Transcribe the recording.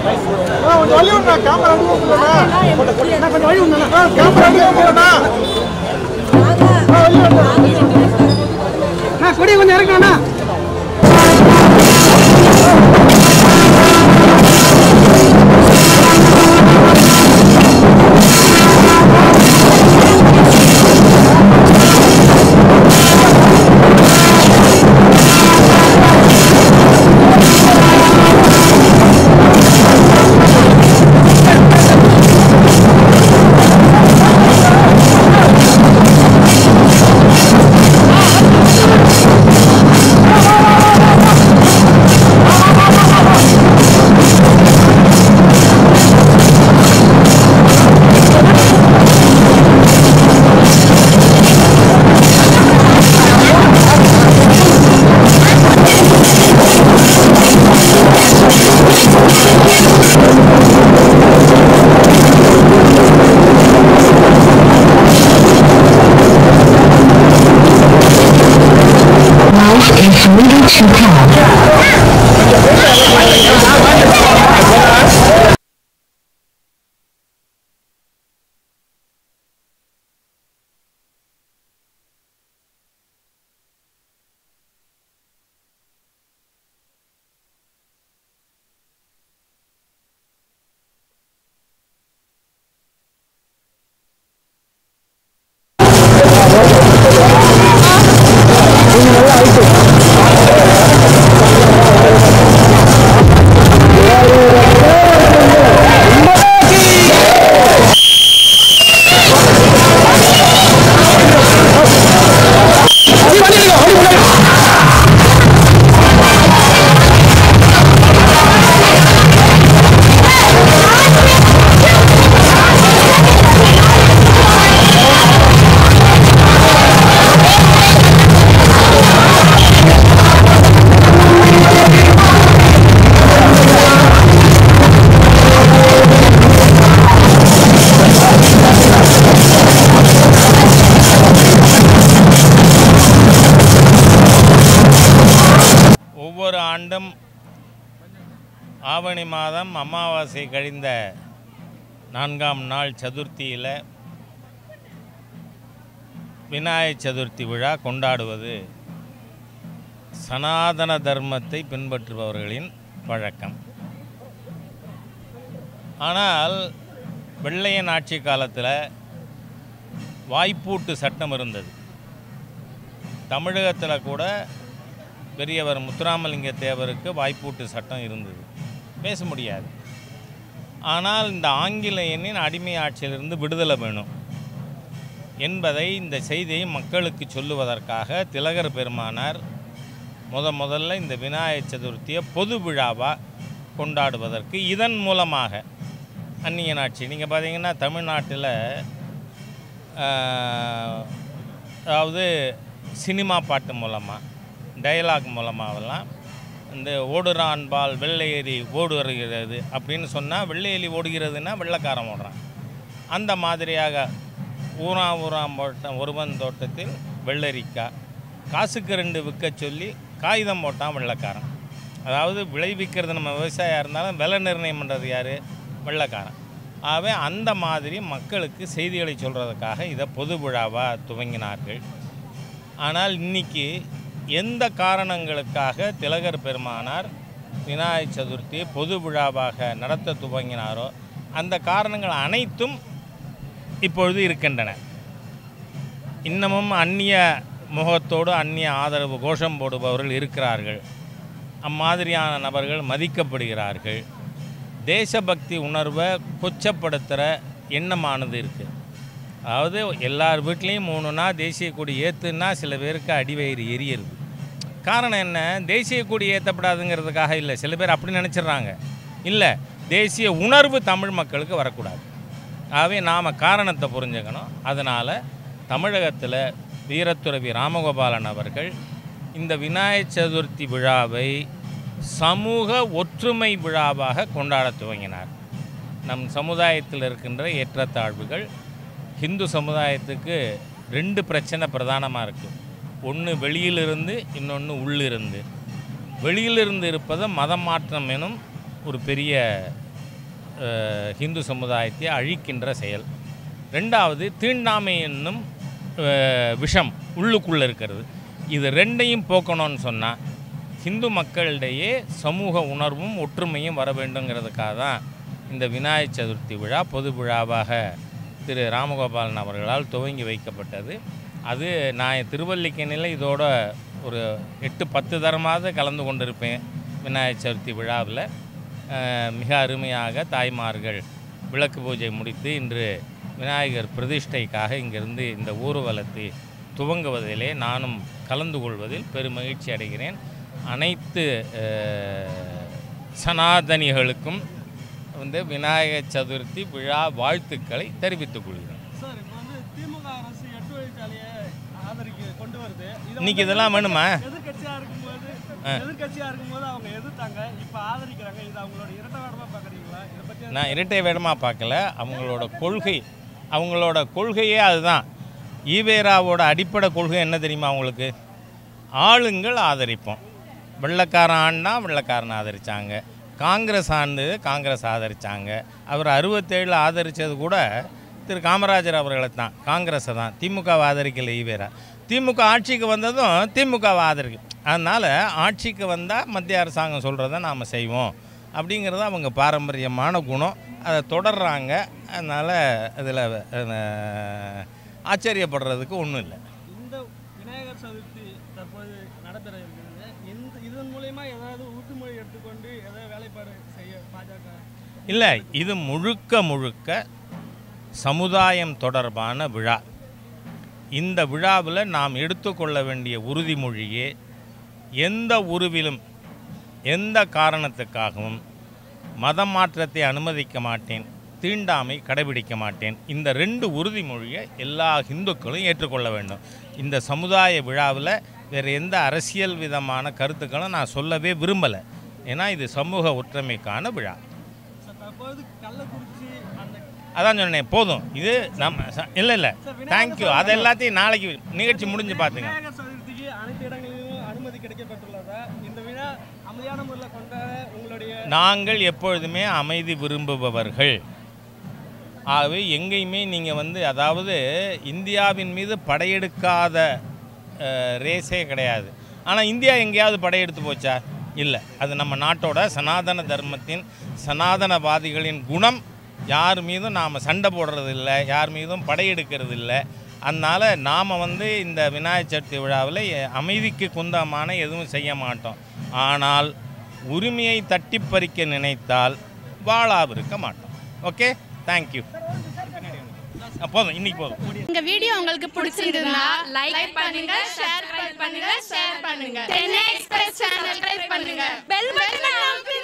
கொஞ்சம் வழி விடுண்ணா கேமரா அடி வைக்கலண்ணா கொஞ்சம் வழி விடுண்ணா கேமரா அடி வைக்கலண்ணா வழி விடுண்ணா கொடி கொஞ்சம் இறக்கணும்ண்ணா Life is really too hard. ஒவ்வொரு ஆண்டும் ஆவணி மாதம் அமாவாசை கழிந்த நான்காம் நாள் சதுர்த்தியில் விநாயகர் சதுர்த்தி விழா கொண்டாடுவது சனாதன தர்மத்தை பின்பற்றுபவர்களின் வழக்கம் ஆனால் வெள்ளையன் ஆட்சி காலத்தில் வாய்ப்பூட்டு சட்டம் இருந்தது தமிழகத்தில் கூட பெரியவர் முத்துராமலிங்க தேவருக்கு வாய்ப்பூட்டு சட்டம் இருந்தது பேச முடியாது ஆனால் இந்த ஆங்கிலேயனின் அடிமை ஆட்சியிலிருந்து விடுதலை வேணும் என்பதை இந்த செய்தியை மக்களுக்கு சொல்லுவதற்காக திலகர் பெருமானார் முத முதல்ல இந்த விநாயகர் சதுர்த்தியை பொது விழாவாக கொண்டாடுவதற்கு இதன் மூலமாக அந்நியன் ஆட்சி நீங்கள் பார்த்தீங்கன்னா தமிழ்நாட்டில் ஆஹ், அதாவது சினிமா பாட்டு மூலமாக டயலாக் மூலமாகலாம் இந்த ஓடுறான்பால் வெள்ளை எலி ஓடு வருகிறது அப்படின்னு சொன்னால் வெள்ளை எலி ஓடுகிறதுன்னா வெள்ளைக்காரன் ஓடுறான் அந்த மாதிரியாக ஊரா ஊராம் போட்ட ஒருவன் தோட்டத்தில் வெள்ளரிக்காய் காசுக்கு ரெண்டு விற்க சொல்லி காகிதம் போட்டான் வெள்ளைக்காரன் அதாவது விளைவிக்கிறது நம்ம விவசாயியாக இருந்தாலும் விலை நிர்ணயம் பண்ணுறது யார் வெள்ளைக்காரன் ஆகவே அந்த மாதிரி மக்களுக்கு செய்திகளை சொல்கிறதுக்காக இதை பொது விழாவாக துவங்கினார்கள் ஆனால் இன்னைக்கு எந்த காரணங்களுக்காக திலகர் பெருமானார் விநாயகர் சதுர்த்தியை பொது விழாவாக நடத்த துவங்கினாரோ அந்த காரணங்கள் அனைத்தும் இப்பொழுது இருக்கின்றன இன்னமும் அந்நிய முகத்தோடு அந்நிய ஆதரவு கோஷம் போடுபவர்கள் இருக்கிறார்கள் அம்மாதிரியான நபர்கள் மதிக்கப்படுகிறார்கள் தேசபக்தி உணர்வை கொச்சப்படுத்துகிற எண்ணமானது இருக்குது அதாவது எல்லார் வீட்லேயும் மூணுனா தேசிய கொடி ஏற்றுனா சில பேருக்கு அடிவயிறு எரியுது காரணம் என்ன தேசிய கொடி ஏற்றப்படாதுங்கிறதுக்காக இல்லை சில பேர் அப்படி நினச்சிடுறாங்க இல்லை தேசிய உணர்வு தமிழ் மக்களுக்கு வரக்கூடாது ஆகவே நாம் காரணத்தை புரிஞ்சுக்கணும் அதனால் தமிழகத்தில் வீரத்துறவி ராமகோபாலன் அவர்கள் இந்த விநாயகர் சதுர்த்தி விழாவை சமூக ஒற்றுமை விழாவாக கொண்டாட துவங்கினார் நம் சமுதாயத்தில் இருக்கின்ற ஏற்றத்தாழ்வுகள் ஹிந்து சமுதாயத்துக்கு ரெண்டு பிரச்சனை பிரதானமாக இருக்குது ஒன்று வெளியிலிருந்து இன்னொன்று உள்ளிருந்து வெளியிலிருந்து இருப்பதை மதம் மாற்றம் எனும் ஒரு பெரிய அஹ், ஹிந்து சமுதாயத்தை அழிக்கின்ற செயல் ரெண்டாவது தீண்டாமை என்னும் அஹ், விஷம் உள்ளுக்குள்ளே இருக்கிறது இது ரெண்டையும் போக்கணும்னு சொன்னால் ஹிந்து மக்களிடையே சமூக உணர்வும் ஒற்றுமையும் வர வேண்டுங்கிறதுக்காக தான் இந்த விநாயகர் சதுர்த்தி விழா பொது விழாவாக திரு ராமகோபாலன் அவர்களால் துவங்கி வைக்கப்பட்டது அது நான் திருவல்லிக்கேணியில் இதோட ஒரு எட்டு பத்து தரமாவது கலந்து கொண்டிருப்பேன் விநாயகர் சதுர்த்தி விழாவில் அஹ், மிக அருமையாக தாய்மார்கள் விளக்கு பூஜை முடித்து இன்று விநாயகர் பிரதிஷ்டைக்காக இங்கிருந்து இந்த ஊர்வலத்தை துவங்குவதிலே நானும் கலந்து கொள்வதில் பெருமகிழ்ச்சி அடைகிறேன் அனைத்து அஹ், சனாதனிகளுக்கும் வந்து விநாயகர் சதுர்த்தி விழா வாழ்த்துக்களை தெரிவித்துக் கொள்கிறேன் சார் இப்போ வந்து திமுக அரசு எட்டு வழிச்சாலையை ஆதரிக்க கொண்டு வருது இதை இன்னைக்கு இதெல்லாம் வேணுமா எதிர்கட்சியா இருக்கும்போது எதிர்கட்சியா இருக்கும்போது அவங்க எதிர்த்தாங்க இப்போ ஆதரிக்கிறாங்க இது அவங்களோட இரட்டை வேடமா பாக்குறீங்களா இதை பத்தி நான் இரட்டை வேடமாக பார்க்கல அவங்களோட கொள்கை அவங்களோட கொள்கையே அதுதான் ஈவேராவோட அடிப்படை கொள்கை என்ன தெரியுமா அவங்களுக்கு ஆளுங்கள் ஆதரிப்போம் வெள்ளைக்காரன் ஆண்டா வெள்ளைக்காரன் ஆதரித்தாங்க காங்கிரஸ் ஆண்டு காங்கிரஸ் ஆதரித்தாங்க அவர் அறுபத்தேழில் ஆதரித்தது கூட திரு காமராஜர் அவர்களை தான் காங்கிரஸை தான் திமுகவை ஆதரிக்கல ஈவேரா திமுக ஆட்சிக்கு வந்ததும் திமுகவை ஆதரிக்கும் அதனால் ஆட்சிக்கு வந்தால் மத்திய அரசாங்கம் சொல்கிறத நாம் செய்வோம் அப்படிங்கிறது அவங்க பாரம்பரியமான குணம் அதை தொடர்றாங்க அதனால் அதில் ஆச்சரியப்படுறதுக்கு ஒன்றும் இல்லை இந்த விநாயகர் சதுர்த்தி தற்போது நடைபெற இருக்கிறது இந்த இதன் மூலயமா ஏதாவது உறுதிமொழி எடுத்துக்கொண்டு ஏதாவது வேலைப்பாடு செய்ய பாஜக இல்லை இது முழுக்க முழுக்க சமுதாயம் தொடர்பான விழா இந்த விழாவில் நாம் எடுத்துக்கொள்ள வேண்டிய உறுதிமொழியே எந்த உருவிலும் எந்த காரணத்துக்காகவும் மதம் மாற்றத்தை அனுமதிக்க மாட்டேன் தீண்டாமை கடைபிடிக்க மாட்டேன் இந்த ரெண்டு உறுதிமொழியை எல்லா இந்துக்களும் ஏற்றுக்கொள்ள வேண்டும் இந்த சமுதாய விழாவில் வேறு எந்த அரசியல் விதமான கருத்துக்களும் நான் சொல்லவே விரும்பலை ஏன்னா இது சமூக ஒற்றுமைக்கான விழா சார் தற்போது கள்ளக்குறிச்சி அந்த அதான் சொன்னேன் போதும் இது நம்ம ச- இல்லை இல்லை தேங்க்யூ அது எல்லாத்தையும் நாளைக்கு நிகழ்ச்சி முடிஞ்சு பார்த்துங்க விநாயகர் சதுர்த்திக்கு அனைத்து இடங்களிலும் அனுமதி கிடைக்கப்பட்டுள்ளதா இந்த விழா அமைதியான முறையில் கொண்டாட உங்களுடைய நாங்கள் எப்பொழுதுமே அமைதி விரும்புபவர்கள் ஆகவே எங்கேயுமே நீங்கள் வந்து அதாவது இந்தியாவின் மீது படையெடுக்காத அஹ், ரேஸே கிடையாது ஆனால் இந்தியா எங்கேயாவது படையெடுத்து போச்சா இல்லை அது நம்ம நாட்டோட சனாதன தர்மத்தின் சனாதனவாதிகளின் குணம் யார் மீதும் நாம் சண்டை போடுறது இல்லை யார் மீதும் படையெடுக்கிறது இல்லை அதனால் நாம் வந்து இந்த விநாயகர் சதுர்த்தி விழாவில் அமைதிக்கு குந்தமான எதுவும் செய்ய மாட்டோம் ஆனால் உரிமையை தட்டி பறிக்க நினைத்தால் வாழாவிருக்க மாட்டோம் ஓகே தேங்க்யூ போதும் இன்னைக்கு போதும் இந்த வீடியோ உங்களுக்கு பிடிச்சிருந்தா லைக் பண்ணுங்க ஷேர் பண்ணுங்க ஷேர் பண்ணுங்க டென் எக்ஸ்பிரஸ் சேனல் ட்ரை பண்ணுங்க பெல் பட்டனை அமுக்குங்க